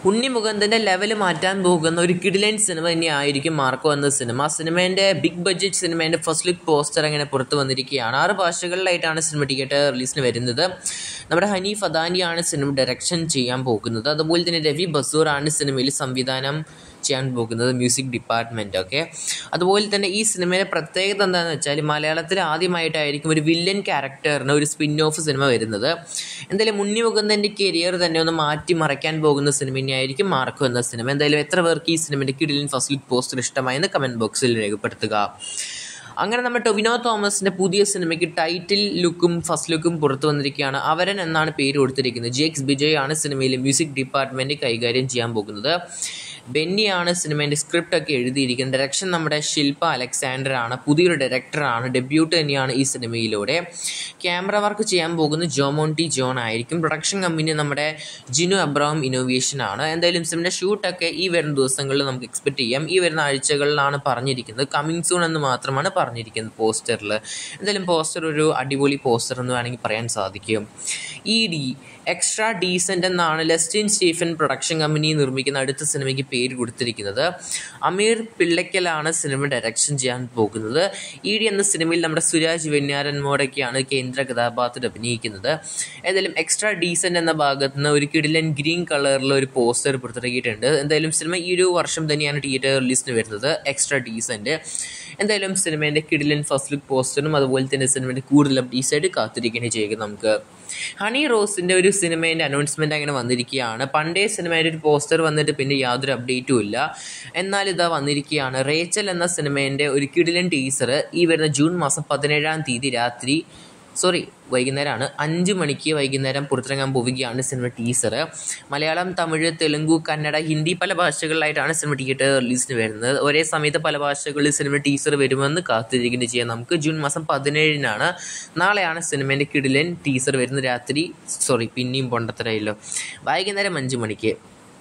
ഉണ്ണി മുകുന്ദൻ്റെ level മാറ്റാൻ പോകുന്ന ഒരു കിഡിലൻ സിനിമ തന്നെയായിരിക്കും മാർക്കോ എന്ന സിനിമ സിനിമേൻ്റെ ബിഗ് ബഡ്ജറ്റ് സിനിമേൻ്റെ ഫസ്റ്റ് ലുക്ക് പോസ്റ്റർ അങ്ങനെ പുറത്തു വന്നിരിക്കുകയാണ് ആറ് ഭാഷകളിലായിട്ടാണ് സിനിമ ടിക്കറ്റ് റിലീസിന് വരുന്നത് നമ്മുടെ ഹനീഫ് അദാനിയാണ് സിനിമ ഡയറക്ഷൻ ചെയ്യാൻ പോകുന്നത് അതുപോലെ തന്നെ രവി ബസൂറാണ് സിനിമയിൽ സംവിധാനം ചെയ്യാൻ പോകുന്നത് മ്യൂസിക് ഡിപ്പാർട്ട്മെൻറ്റ് ഓക്കെ അതുപോലെ തന്നെ ഈ സിനിമയിലെ പ്രത്യേകത എന്താണെന്ന് വെച്ചാൽ മലയാളത്തിൽ ആദ്യമായിട്ടായിരിക്കും ഒരു വില്ലൻ ക്യാരക്ടറിന് ഒരു സ്പിൻ ഓഫ് സിനിമ വരുന്നത് എന്തായാലും ഉണ്ണി മുകുന്ദൻ്റെ കരിയർ തന്നെ ഒന്ന് മാറ്റി മറയ്ക്കാൻ പോകുന്ന സിനിമ തന്നെയായിരിക്കും മാർക്കോ എന്ന സിനിമ എന്തായാലും എത്ര പേർക്ക് ഈ സിനിമയുടെ കിടിലിൻ ഫസ്റ്റ് ലുക്ക് പോസ്റ്റർ ഇഷ്ടമായെന്ന് കമൻറ്റ് ബോക്സിൽ രേഖപ്പെടുത്തുക അങ്ങനെ നമ്മൾ ടൊവിനോ തോമസിന്റെ പുതിയ സിനിമയ്ക്ക് ടൈറ്റിൽ ലുക്കും ഫസ്റ്റ് ലുക്കും പുറത്തു വന്നിരിക്കുകയാണ് അവരൻ എന്നാണ് പേര് കൊടുത്തിരിക്കുന്നത് ജെക്സ് ബിജയ് ആണ് സിനിമയിലെ മ്യൂസിക് ഡിപ്പാർട്ട്മെന്റ് കൈകാര്യം ചെയ്യാൻ പോകുന്നത് ബെന്നിയാണ് സിനിമേൻ്റെ സ്ക്രിപ്റ്റ് ഒക്കെ എഴുതിയിരിക്കുന്നത് ഡയറക്ഷൻ നമ്മുടെ ശില്പ അലക്സാണ്ടർ ആണ് പുതിയൊരു ഡയറക്ടറാണ് ഡെബ്യൂട്ട് തന്നെയാണ് ഈ സിനിമയിലൂടെ ക്യാമറ വർക്ക് ചെയ്യാൻ പോകുന്നത് ജോമോണ്ടി ജോൺ ആയിരിക്കും പ്രൊഡക്ഷൻ കമ്പനി നമ്മുടെ ജിനു അബ്രഹാം ഇന്നോവേഷൻ ആണ് എന്തായാലും സിനിമയുടെ ഷൂട്ടൊക്കെ ഈ വരുന്ന ദിവസങ്ങളിൽ നമുക്ക് എക്സ്പെക്ട് ചെയ്യാം ഈ വരുന്ന ആഴ്ചകളിലാണ് പറഞ്ഞിരിക്കുന്നത് കമ്മിങ് സൂൺ എന്ന് മാത്രമാണ് പറഞ്ഞിരിക്കുന്നത് പോസ്റ്ററിൽ എന്തായാലും പോസ്റ്റർ ഒരു അടിപൊളി പോസ്റ്റർ എന്ന് വേണമെങ്കിൽ പറയാൻ സാധിക്കും ഇ ഡി എക്സ്ട്രാ ഡീസൻ്റ് എന്നാണ് ലെസ്റ്റിൻ സ്റ്റീഫൻ പ്രൊഡക്ഷൻ കമ്പനി നിർമ്മിക്കുന്ന അടുത്ത സിനിമയ്ക്ക് പേര് കൊടുത്തിരിക്കുന്നത് അമീർ പിള്ളയ്ക്കലാണ് സിനിമ ഡയറക്ഷൻ ചെയ്യാൻ പോകുന്നത് ഇ ഡി എന്ന സിനിമയിൽ നമ്മുടെ സുരാജ് വെഞ്ഞാരന്മോടൊക്കെയാണ് കേന്ദ്ര കഥാപാത്രം അഭിനയിക്കുന്നത് ഏതായാലും എക്സ്ട്രാ ഡീസൻ്റ് എന്ന ഭാഗത്ത് നിന്ന് ഒരു കിടിലൻ ഗ്രീൻ കളറിൽ ഒരു പോസ്റ്റർ പുറത്തിറക്കിയിട്ടുണ്ട് എന്തായാലും സിനിമ ഈ ഒരു വർഷം തന്നെയാണ് തിയേറ്റർ റിലീസിന് വരുന്നത് എക്സ്ട്രാ ഡീസൻ്റ് എന്തായാലും സിനിമേൻ്റെ കിടിലൻ ഫസ്റ്റ് ലുക്ക് പോസ്റ്ററും അതുപോലെ തന്നെ സിനിമേൻ്റെ കൂടുതൽ അപ്ഡേറ്റ്സ് ആയിട്ട് കാത്തിരിക്കുകയാണ് ചെയ്യുക നമുക്ക് ഹണി റോസിൻ്റെ ഒരു സിനിമേൻ്റെ അനൗൺസ്മെൻറ്റ് അങ്ങനെ വന്നിരിക്കുകയാണ് പണ്ടേ സിനിമയുടെ ഒരു പോസ്റ്റർ വന്നിട്ട് പിന്നെ യാതൊരു അപ്ഡേറ്റും ഇല്ല എന്നാൽ ഇതാ വന്നിരിക്കുകയാണ് റേച്ചൽ എന്ന സിനിമേൻ്റെ ഒരു കിടിലൻ ടീസർ ഈ വരുന്ന ജൂൺ മാസം പതിനേഴാം തീയതി രാത്രി സോറി വൈകുന്നേരമാണ് അഞ്ച് മണിക്ക് വൈകുന്നേരം പുറത്തിറങ്ങാൻ പോവുകയാണ് സിനിമ ടീസർ മലയാളം തമിഴ് തെലുങ്കു കന്നഡ ഹിന്ദി പല ഭാഷകളിലായിട്ടാണ് സിനിമ തിയേറ്റർ റിലീസിന് വരുന്നത് ഒരേ സമയത്ത് പല ഭാഷകളിൽ സിനിമ ടീസർ വരുമെന്ന് കാത്തിരിക്കുന്നത് ചെയ്യാം നമുക്ക് ജൂൺ മാസം പതിനേഴിനാണ് നാളെയാണ് സിനിമേൻ്റെ കിടിലൻ ടീസർ വരുന്നത് രാത്രി സോറി പിന്നെയും പൊണ്ടത്തരയില്ലോ വൈകുന്നേരം അഞ്ച് മണിക്ക്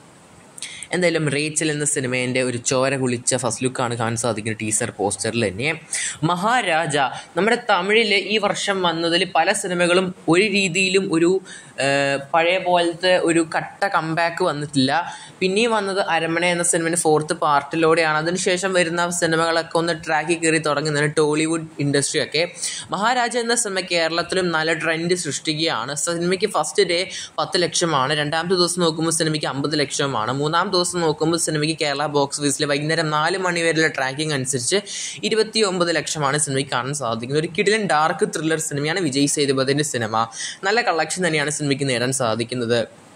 എന്തായാലും റേച്ചൽ എന്ന സിനിമേൻ്റെ ഒരു ചോര കുളിച്ച ഫസ്റ്റ് ലുക്കാണ് കാണാൻ സാധിക്കുന്നത് ടീസർ പോസ്റ്ററിൽ തന്നെ മഹാരാജ നമ്മുടെ തമിഴിൽ ഈ വർഷം വന്നതിൽ പല സിനിമകളും ഒരു രീതിയിലും ഒരു പഴയ പോലത്തെ ഒരു കട്ട കംബാക്ക് വന്നിട്ടില്ല പിന്നെയും വന്നത് അരമന എന്ന സിനിമയുടെ ഫോർത്ത് പാർട്ടിലൂടെയാണ് അതിനുശേഷം വരുന്ന സിനിമകളൊക്കെ ഒന്ന് ട്രാക്കിൽ കയറി തുടങ്ങുന്നതാണ് ടോളിവുഡ് ഇൻഡസ്ട്രി ഒക്കെ മഹാരാജ എന്ന സിനിമ കേരളത്തിലും നല്ല ട്രെൻഡ് സൃഷ്ടിക്കുകയാണ് സിനിമയ്ക്ക് ഫസ്റ്റ് ഡേ പത്ത് ലക്ഷമാണ് രണ്ടാമത്തെ ദിവസം നോക്കുമ്പോൾ സിനിമയ്ക്ക് അമ്പത് ലക്ഷമാണ് മൂന്നാം ദിവസം നോക്കുമ്പോൾ സിനിമയ്ക്ക് കേരള ബോക്സ് ഓഫീസിൽ വൈകുന്നേരം നാല് മണി വരെയുള്ള ട്രാക്കിംഗ് അനുസരിച്ച് ഇരുപത്തി ഒമ്പത് ലക്ഷമാണ് സിനിമയ്ക്ക് കാണാൻ സാധിക്കുന്നത് ഒരു കിടിലൻ ഡാർക്ക് ത്രില്ലർ സിനിമയാണ് വിജയ് സേതുപതിൻ്റെ സിനിമ നല്ല കളക്ഷൻ തന്നെയാണ് സിനിമയ്ക്ക് നേടാൻ സാധിക്കുന്നത്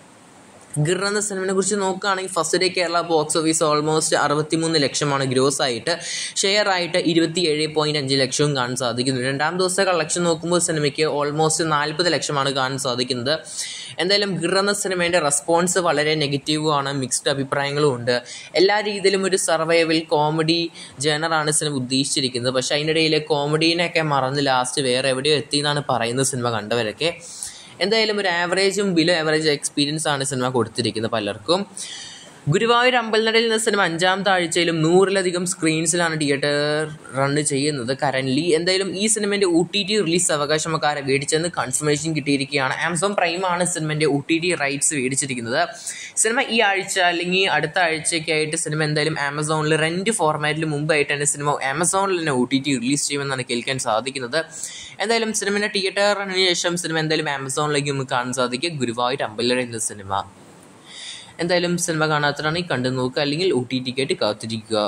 ഗിർ എന്ന സിനിമയെ കുറിച്ച് നോക്കുകയാണെങ്കിൽ first day Kerala box office almost അറുപത്തിമൂന്ന് ലക്ഷമാണ് ഗ്രോസ് ആയിട്ട് ഷെയർ ആയിട്ട് ഇരുപത്തി ഏഴ് പോയിൻറ്റ് അഞ്ച് ലക്ഷവും കാണാൻ സാധിക്കുന്നു രണ്ടാം ദിവസത്തെ കളക്ഷൻ നോക്കുമ്പോൾ സിനിമയ്ക്ക് ഓൾമോസ്റ്റ് നാൽപ്പത് ലക്ഷമാണ് കാണാൻ സാധിക്കുന്നത് എന്തായാലും ഗിർ എന്ന സിനിമേൻ്റെ റെസ്പോൺസ് വളരെ നെഗറ്റീവുമാണ് മിക്സ്ഡ് അഭിപ്രായങ്ങളും ഉണ്ട് എല്ലാ രീതിയിലും ഒരു സർവൈവൽ കോമഡി ജേണറാണ് സിനിമ ഉദ്ദേശിച്ചിരിക്കുന്നത് പക്ഷേ അതിനിടയിൽ കോമഡീനെയൊക്കെ മറന്ന് ലാസ്റ്റ് വേറെ എവിടെയോ എത്തി എന്നാണ് പറയുന്നത് സിനിമ കണ്ടവരൊക്കെ എന്തായാലും ഒരു ആവറേജും ബിലോ ആവറേജ് എക്സ്പീരിയൻസ് ആണ് സിനിമ കൊടുത്തിരിക്കുന്നത് പലർക്കും ഗുരുവായൂർ അമ്പലനടയിൽ എന്ന സിനിമ അഞ്ചാമത്തെ ആഴ്ചയിലും നൂറിലധികം സ്ക്രീൻസിലാണ് തിയേറ്റർ റൺ ചെയ്യുന്നത് കറൻ്റ്ലി എന്തായാലും ഈ സിനിമേൻ്റെ ഒ ടി ടി റിലീസ് അവകാശമൊക്കെ മേടിച്ചെന്ന് കൺഫർമേഷൻ കിട്ടിയിരിക്കുകയാണ് ആമസോൺ പ്രൈമാണ് സിനിമേൻ്റെ ഒ ടി ടി റൈറ്റ്സ് മേടിച്ചിരിക്കുന്നത് സിനിമ ഈ ആഴ്ച അല്ലെങ്കിൽ അടുത്ത ആഴ്ചയ്ക്കായിട്ട് സിനിമ എന്തായാലും ആമസോണിൽ റെൻറ്റ് ഫോർമാറ്റിൽ മുമ്പായിട്ട് തന്നെ സിനിമ ആമസോണിൽ തന്നെ ഒ ടി ടി റിലീസ് ചെയ്യുമെന്നാണ് കേൾക്കാൻ സാധിക്കുന്നത് എന്തായാലും സിനിമയുടെ തിയേറ്ററിന് ശേഷം സിനിമ എന്തായാലും ആമസോണിലേക്ക് നമുക്ക് കാണാൻ സാധിക്കും ഗുരുവായൂർ അമ്പലനട എന്ന സിനിമ എന്തായാലും സിനിമ കാണാത്തതാണെങ്കിൽ കണ്ടു നോക്കുക അല്ലെങ്കിൽ ഒ ടി ടിക്കായിട്ട് കാത്തിരിക്കുക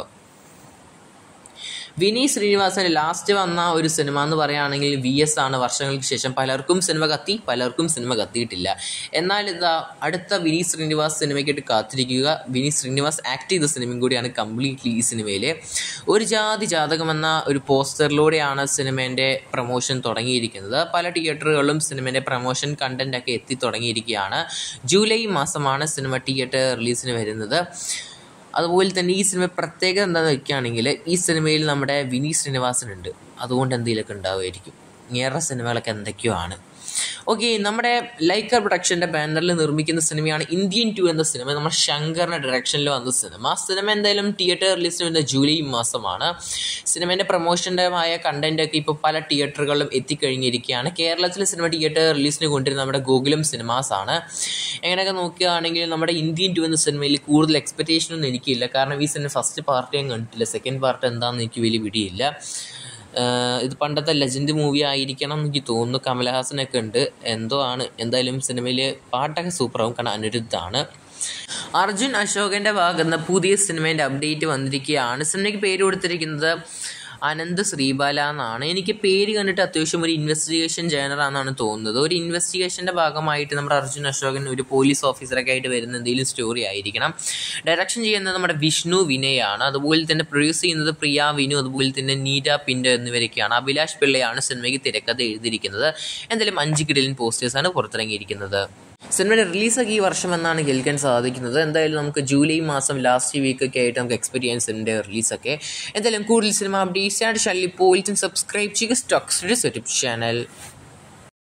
വിനി ശ്രീനിവാസൻ ലാസ്റ്റ് വന്ന ഒരു സിനിമ എന്ന് പറയുകയാണെങ്കിൽ വി എസ് ആണ് വർഷങ്ങൾക്ക് ശേഷം പലർക്കും സിനിമ കത്തി പലർക്കും സിനിമ കത്തിയിട്ടില്ല എന്നാൽ ഇതാ അടുത്ത വിനി ശ്രീനിവാസ് സിനിമയ്ക്കായിട്ട് കാത്തിരിക്കുക വിനി ശ്രീനിവാസ് ആക്ട് ചെയ്ത സിനിമയും കൂടിയാണ് കംപ്ലീറ്റ്ലി ഈ സിനിമയിൽ ഒരു ജാതി ജാതകം എന്ന ഒരു പോസ്റ്ററിലൂടെയാണ് സിനിമേൻ്റെ പ്രൊമോഷൻ തുടങ്ങിയിരിക്കുന്നത് പല തിയേറ്ററുകളിലും സിനിമേൻ്റെ പ്രൊമോഷൻ കണ്ടൻ്റ് ഒക്കെ എത്തി തുടങ്ങിയിരിക്കുകയാണ് ജൂലൈ മാസമാണ് സിനിമ തിയേറ്റർ റിലീസിന് വരുന്നത് അതുപോലെ തന്നെ ഈ സിനിമ പ്രത്യേകത എന്താണെന്ന് വെക്കുകയാണെങ്കിൽ ഈ സിനിമയിൽ നമ്മുടെ വിനീത് ശ്രീനിവാസൻ ഉണ്ട് അതുകൊണ്ട് എന്തെങ്കിലുമൊക്കെ ഉണ്ടാവുമായിരിക്കും ഏറെ സിനിമകളൊക്കെ എന്തൊക്കെയോ ആണ് ഓക്കെ നമ്മുടെ ലൈക്കർ പ്രൊഡക്ഷൻ്റെ ബാനറിൽ നിർമ്മിക്കുന്ന സിനിമയാണ് ഇന്ത്യൻ ടു എന്ന സിനിമ നമ്മുടെ ശങ്കറിൻ്റെ ഡയറക്ഷനിൽ വന്ന സിനിമ സിനിമ എന്തായാലും തിയേറ്റർ റിലീസിന് വരുന്ന ജൂലൈ മാസമാണ് സിനിമേൻ്റെ പ്രൊമോഷൻ്റെ ആയ കണ്ടന്റ് ഒക്കെ ഇപ്പോൾ പല തിയേറ്ററുകളിലും എത്തിക്കഴിഞ്ഞിരിക്കുകയാണ് കേരളത്തിലെ സിനിമ തിയേറ്റർ റിലീസിന് കൊണ്ടുവരുന്ന നമ്മുടെ ഗോകുലം സിനിമാസ് ആണ് എങ്ങനെയൊക്കെ നോക്കുകയാണെങ്കിൽ നമ്മുടെ ഇന്ത്യൻ ടു എന്ന സിനിമയിൽ കൂടുതൽ എക്സ്പെക്റ്റേഷൻ ഒന്നും എനിക്കില്ല കാരണം ഈ സിനിമ ഫസ്റ്റ് പാർട്ട് ഞാൻ കണ്ടിട്ടില്ല സെക്കൻഡ് പാർട്ട് എന്താണെന്ന് എനിക്ക് വലിയ പിടിയില്ല ആഹ് ഇത് പണ്ടത്തെ ലെജൻഡ് മൂവി ആയിരിക്കണം എന്ന് എനിക്ക് തോന്നുന്നു കമലഹാസനൊക്കെ ഉണ്ട് എന്തോ ആണ് എന്തായാലും സിനിമയിൽ പാട്ടൊക്കെ സൂപ്പറാവും കാരണം അനിരുദ്ധാണ് അർജുൻ അശോകൻ്റെ ഭാഗത്ത് പുതിയ സിനിമേൻ്റെ അപ്ഡേറ്റ് വന്നിരിക്കുകയാണ് സിനിമയ്ക്ക് പേര് കൊടുത്തിരിക്കുന്നത് അനന്ത് ശ്രീബാല എന്നാണ് എനിക്ക് പേര് കണ്ടിട്ട് അത്യാവശ്യം ഒരു ഇൻവെസ്റ്റിഗേഷൻ ജേണറാണെന്നാണ് തോന്നുന്നത് ഒരു ഇൻവെസ്റ്റിഗേഷൻ്റെ ഭാഗമായിട്ട് നമ്മുടെ അർജുൻ അശോകൻ ഒരു പോലീസ് ഓഫീസറൊക്കെ ആയിട്ട് വരുന്ന എന്തെങ്കിലും സ്റ്റോറി ആയിരിക്കണം ഡയറക്ഷൻ ചെയ്യുന്നത് നമ്മുടെ വിഷ്ണു വിനയാണ് അതുപോലെ തന്നെ പ്രൊഡ്യൂസ് ചെയ്യുന്നത് പ്രിയ വിനു അതുപോലെ തന്നെ നീര പിൻഡോ എന്നിവരൊക്കെയാണ് അഭിലാഷ് പിള്ളയാണ് സിനിമയ്ക്ക് തിരക്കഥ എഴുതിയിരിക്കുന്നത് എന്തായാലും അഞ്ച് കിടിലൻ പോസ്റ്റേഴ്സാണ് പുറത്തിറങ്ങിയിരിക്കുന്നത് സിനിമയുടെ റിലീസൊക്കെ ഈ വർഷം എന്നാണ് കേൾക്കാൻ സാധിക്കുന്നത് എന്തായാലും നമുക്ക് ജൂലൈ മാസം ലാസ്റ്റ് വീക്കൊക്കെ ആയിട്ട് നമുക്ക് എക്സ്പെക്ട് ചെയ്യാൻ സിനിമയുടെ റിലീസൊക്കെ എന്തായാലും കൂടുതൽ സിനിമ അപ്ഡേറ്റ്സ് ആയിട്ട് ഷല്ലി പോയിൽസും സബ്സ്ക്രൈബ് ചെയ്യുക സ്റ്റോക്സ് യൂട്യൂബ് ചാനൽ